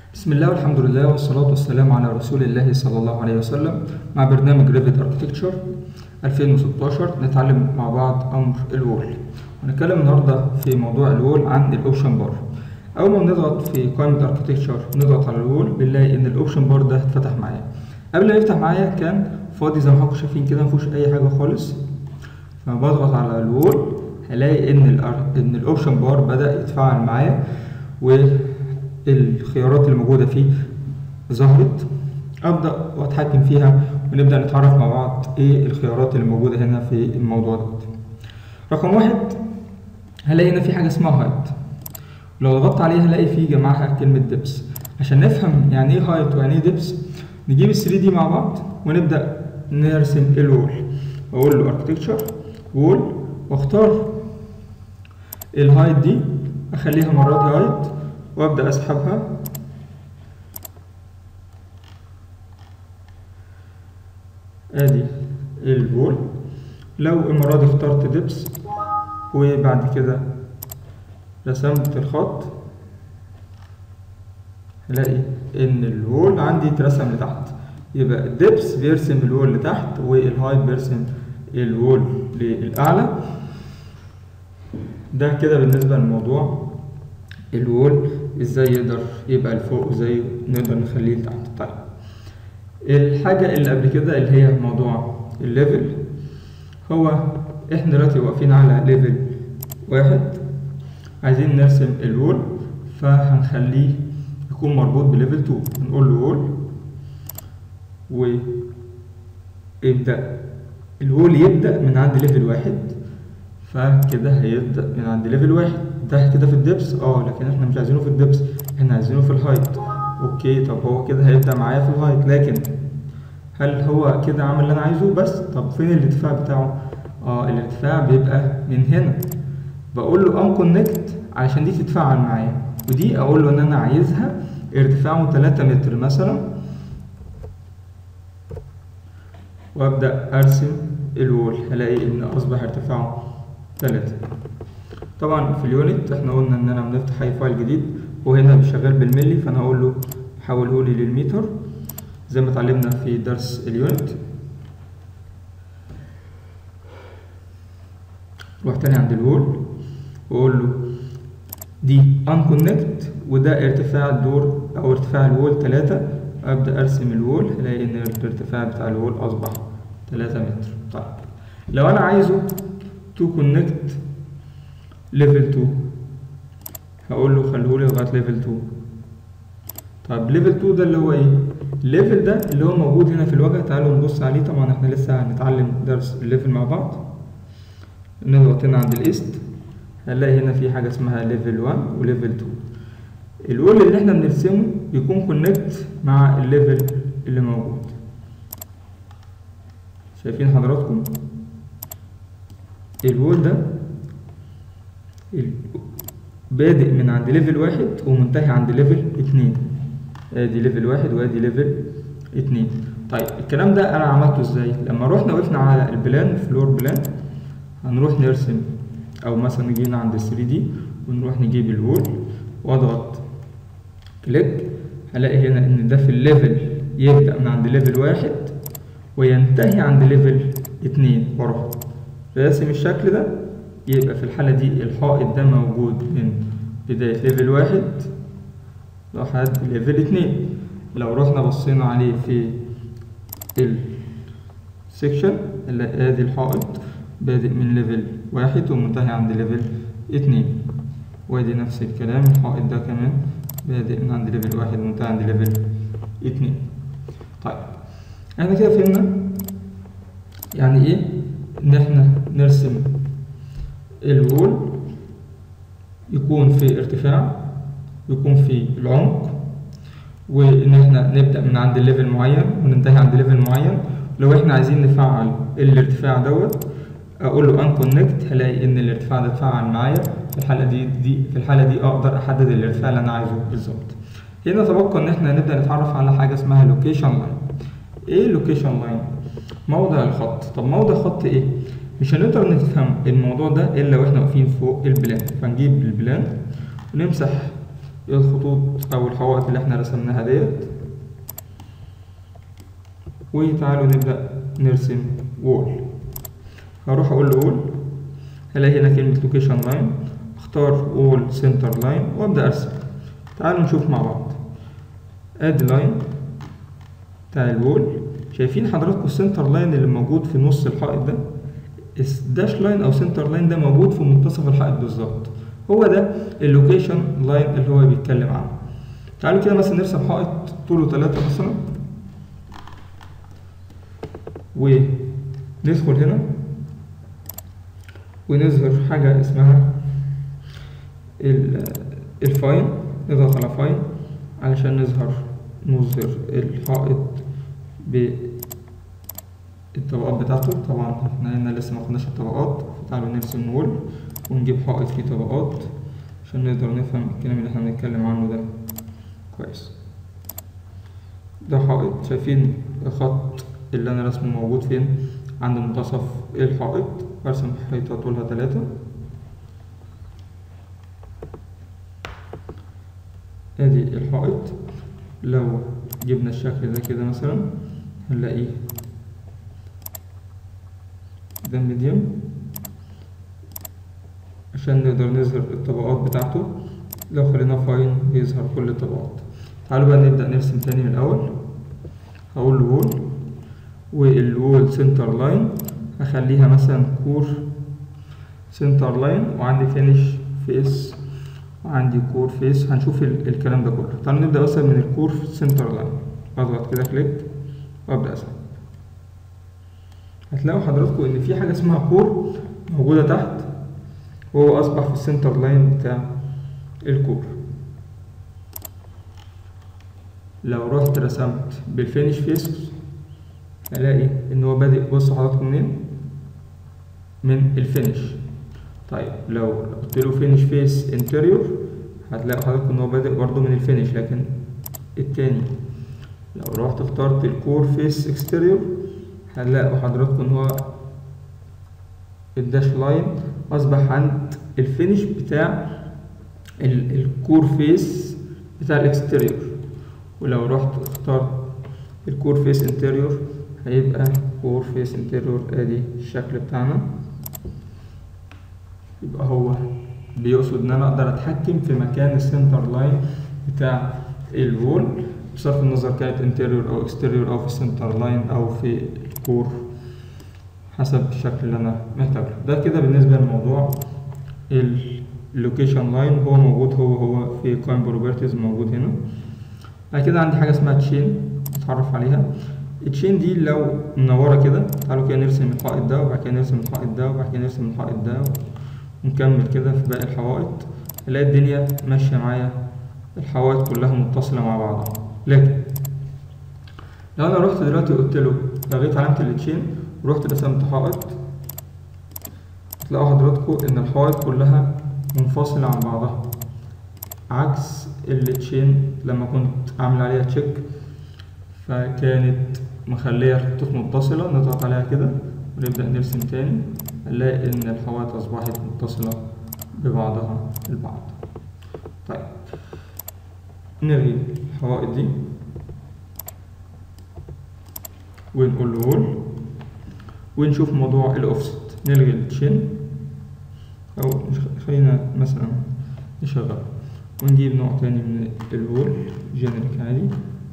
بسم الله والحمد لله والصلاة والسلام على رسول الله صلى الله عليه وسلم مع برنامج ريفيت اركتكتشر 2016 نتعلم مع بعض أمر الوول هنتكلم النهاردة في موضوع الوول عن الأوبشن بار أول ما بنضغط في قائمة اركتكتشر نضغط على الوول بنلاقي إن الأوبشن بار ده اتفتح معايا قبل ما يفتح معايا كان فاضي زي ما حضراتكم شايفين كده مفيهوش أي حاجة خالص فبضغط على الوول هلاقي إن الأر... إن الأوبشن بار بدأ يتفاعل معايا و الخيارات اللي موجودة فيه ظهرت أبدأ وأتحكم فيها ونبدأ نتعرف مع بعض إيه الخيارات اللي موجودة هنا في الموضوع ده رقم واحد هلاقي هنا في حاجة اسمها هايت لو ضغطت عليها هلاقي فيه جمعها كلمة دبس عشان نفهم يعني إيه هايت ويعني إيه دبس نجيب ال 3 دي مع بعض ونبدأ نرسم الوول أقول له اركتكتشر وول واختار الهايت دي أخليها مرة دي هايت وابدا اسحبها ادي البول لو المره دي اخترت دبس وبعد كده رسمت الخط هلاقي ان الوول عندي اترسم لتحت يبقى الدبس بيرسم الوول لتحت والهايت بيرسم الوول للاعلى ده كده بالنسبه للموضوع الوول ازاي يقدر يبقى لفوق وازاي نقدر نخليه لتحت طيب الحاجة اللي قبل كده اللي هي موضوع الليفل هو احنا دلوقتي واقفين على ليفل واحد عايزين نرسم الوول فهنخليه يكون مربوط بليفل 2 نقول له وول ويبدأ الوول يبدأ من عند ليفل واحد فكده هيبدأ من عند ليفل واحد ده كده في الدبس اه لكن احنا مش عايزينه في الدبس احنا عايزينه في الهايت اوكي طب هو كده هيبدأ معايا في الهايت لكن هل هو كده عمل اللي انا عايزه بس طب فين الارتفاع بتاعه اه الارتفاع بيبقى من هنا بقول له ان كونكت علشان دي تتفاعل معايا ودي اقول له ان انا عايزها ارتفاعه 3 متر مثلا وابدا ارسم الوول هلاقي ان اصبح ارتفاعه 3 طبعا في اليونت احنا قلنا ان انا بنفتح اي فايل جديد وهنا شغال بالملي فانا هقول له حوله لي للمتر زي ما اتعلمنا في درس اليونت روح تاني عند الوول واقول له دي ان كونكت وده ارتفاع الدور او ارتفاع الوول 3 ابدا ارسم الوول هلاقي ان الارتفاع بتاع الوول اصبح 3 متر طيب لو انا عايزه تو كونكت ليفل 2 هقول له خليهولي لغايه ليفل 2 طب ليفل 2 ده اللي هو ايه الليفل ده اللي هو موجود هنا في الواجهه تعالوا نبص عليه طبعا احنا لسه هنتعلم درس الليفل مع بعض نضغط هنا عند الايست هنلاقي هنا في حاجه اسمها ليفل 1 وليفل 2 الوول اللي احنا بنرسمه يكون كونكت مع الليفل اللي موجود شايفين حضراتكم الوول ده بادئ من عند ليفل واحد ومنتهي عند ليفل اتنين ادي ليفل واحد وادي ليفل اتنين طيب الكلام ده انا عملته ازاي لما روحنا وقفنا على البلان فلور بلان هنروح نرسم او مثلا جينا عند 3 دي ونروح نجيب الوول واضغط كليك هلاقي هنا ان ده في الليفل يبدأ من عند ليفل واحد وينتهي عند ليفل اتنين واروح راسم الشكل ده يبقى في الحالة دي الحائط ده موجود من بداية ليفل واحد لحد ليفل اتنين لو رحنا بصينا عليه في السكشن ادي الحائط بادئ من ليفل واحد ومنتهي عند ليفل اتنين وادي نفس الكلام الحائط ده كمان بادئ من عند ليفل واحد ومنتهي عند ليفل اتنين طيب احنا كده فهمنا يعني ايه ان احنا نرسم الوول يكون في ارتفاع يكون في العمق وان احنا نبدا من عند ليفل معين وننتهي عند ليفل معين لو احنا عايزين نفعل الارتفاع دوت اقول له ان كونكت هلاقي ان الارتفاع ده اتفعل معايا في الحاله دي دي في الحاله دي اقدر احدد الارتفاع اللي انا عايزه بالظبط هنا تبقى ان احنا نبدا نتعرف على حاجه اسمها لوكيشن لاين ايه لوكيشن لاين موضع الخط طب موضع الخط ايه مش هنقدر نفهم الموضوع ده الا واحنا واقفين فوق البلان فنجيب البلان ونمسح الخطوط او الحوائط اللي احنا رسمناها ديت وتعالوا نبدأ نرسم وول هروح اقول له وول هلاقي هنا كلمة لوكيشن لاين اختار وول سنتر لاين وابدأ ارسم تعالوا نشوف مع بعض ادي لاين بتاع الوول شايفين حضراتكم السنتر لاين اللي موجود في نص الحائط ده الداش لاين او سنتر لاين ده موجود في منتصف الحائط بالظبط هو ده اللوكيشن لاين اللي هو بيتكلم عنه تعالوا كده مثلا نرسم حائط طوله 3 مثلا وندخل هنا ونظهر حاجة اسمها الفاين نضغط على فاين علشان نظهر نظهر الحائط بالطبقات بتاعته طبعا احنا هنا لسه ما خدناش الطبقات فتعالوا نرسم وول ونجيب حائط فيه طبقات عشان نقدر نفهم الكلام اللي احنا بنتكلم عنه ده كويس ده حائط شايفين الخط اللي انا رسمه موجود فين عند منتصف الحائط برسم حيطة طولها تلاتة ادي الحائط لو جبنا الشكل ده كده مثلا هنلاقيه ده ميديوم عشان نقدر نظهر الطبقات بتاعته لو خلينا فاين بيظهر كل الطبقات تعالوا بقى نبدأ نرسم تاني من الأول هقول له وول والوول سنتر لاين هخليها مثلا كور سنتر لاين وعندي فينش فيس وعندي كور فيس هنشوف ال الكلام ده كله تعالوا نبدأ مثلا من الكور سنتر لاين اضغط كده كليك وابدأ اسحب هتلاقوا حضراتكم ان في حاجة اسمها كور موجودة تحت وهو اصبح في السنتر لاين بتاع الكور لو رحت رسمت بالفينش فيس الاقي ان هو بادئ بصوا حضراتكم منين من الفينش طيب لو قلت له فينش فيس انتريور هتلاقي حضراتكم ان هو بادئ برضه من الفينش لكن التاني لو رحت اخترت الكور فيس اكستيريور هتلاقوا حضراتكم ان هو الداش لاين اصبح عند الفينش بتاع الكور فيس بتاع الاكستيريور ولو رحت اخترت الكور فيس انتريور هيبقى كور فيس انتريور ادي الشكل بتاعنا يبقى هو بيقصد ان انا اقدر اتحكم في مكان السنتر لاين بتاع الوول بصرف النظر كانت انتريور او اكستريور او في السنتر لاين او في الكور حسب الشكل اللي انا محتاجه ده كده بالنسبه لموضوع اللوكيشن لاين هو موجود هو هو في قائمه بروبرتيز موجود هنا بعد كده عندي حاجه اسمها تشين نتعرف عليها التشين دي لو منوره كده تعالوا كده نرسم الحائط ده وبعد كده نرسم الحائط ده وبعد كده نرسم الحائط ده ونكمل كده في باقي الحوائط الاقي الدنيا ماشيه معايا الحوائط كلها متصله مع بعضها لكن لو انا رحت دلوقتي قلت له لغيت علامه التشين ورحت رسمت حائط هتلاقوا حضراتكم ان الحوائط كلها منفصله عن بعضها عكس التشين لما كنت عامل عليها تشيك فكانت مخلية الخطوط متصلة نضغط عليها كده ونبدأ نرسم تاني نلاقي إن الحوائط أصبحت متصلة ببعضها البعض طيب نلغي الحوائط دي ونقول له وول ونشوف موضوع الأوفست نلغي التشين أو خلينا مثلا نشغل ونجيب نوع تاني من الوول جينيريك عادي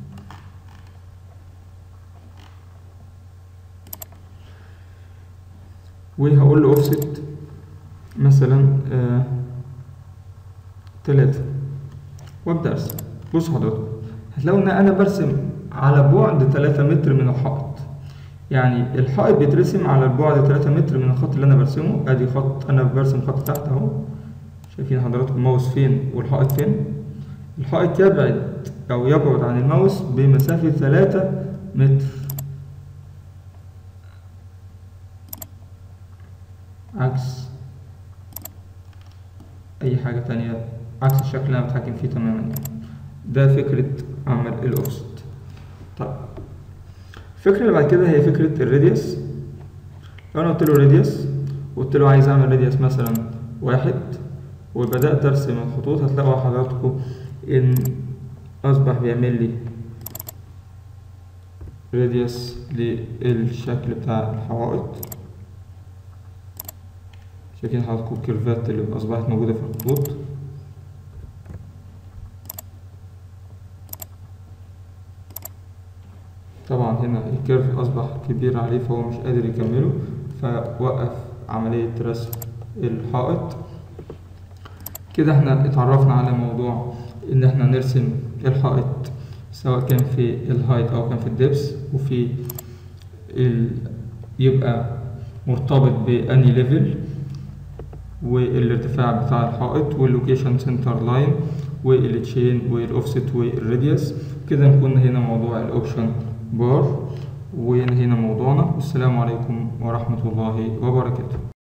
وهقول له اوفست مثلا آه تلاتة وابدأ ارسم بصوا حضراتكم هتلاقوا ان انا برسم على بعد تلاتة متر من الحائط يعني الحائط بيترسم على البعد تلاتة متر من الخط اللي انا برسمه ادي خط انا برسم خط تحت اهو شايفين حضراتكم الماوس فين والحائط فين الحائط يبعد او يبعد عن الماوس بمسافة تلاتة متر عكس اي حاجة تانية عكس الشكل اللي انا بتحكم فيه تماما يعني ده فكرة عمل الاوفست طيب الفكرة اللي بعد كده هي فكرة الراديوس لو انا قلت له راديوس وقلت له عايز اعمل راديوس مثلا واحد وبدأت ارسم الخطوط هتلاقوا حضراتكم ان اصبح بيعمل لي راديوس للشكل بتاع الحوائط شايفين حضراتكم الكيرفات اللي اصبحت موجودة في الخطوط طبعا هنا الكيرف اصبح كبير عليه فهو مش قادر يكمله فوقف عملية رسم الحائط كده احنا اتعرفنا على موضوع ان احنا نرسم الحائط سواء كان في الهايت او كان في الدبس وفي ال... يبقى مرتبط باني ليفل والارتفاع بتاع الحائط واللوكيشن سنتر لاين والتشين والاوفست والراديوس كده نكون هنا موضوع الاوبشن بار وينهينا موضوعنا والسلام عليكم ورحمة الله وبركاته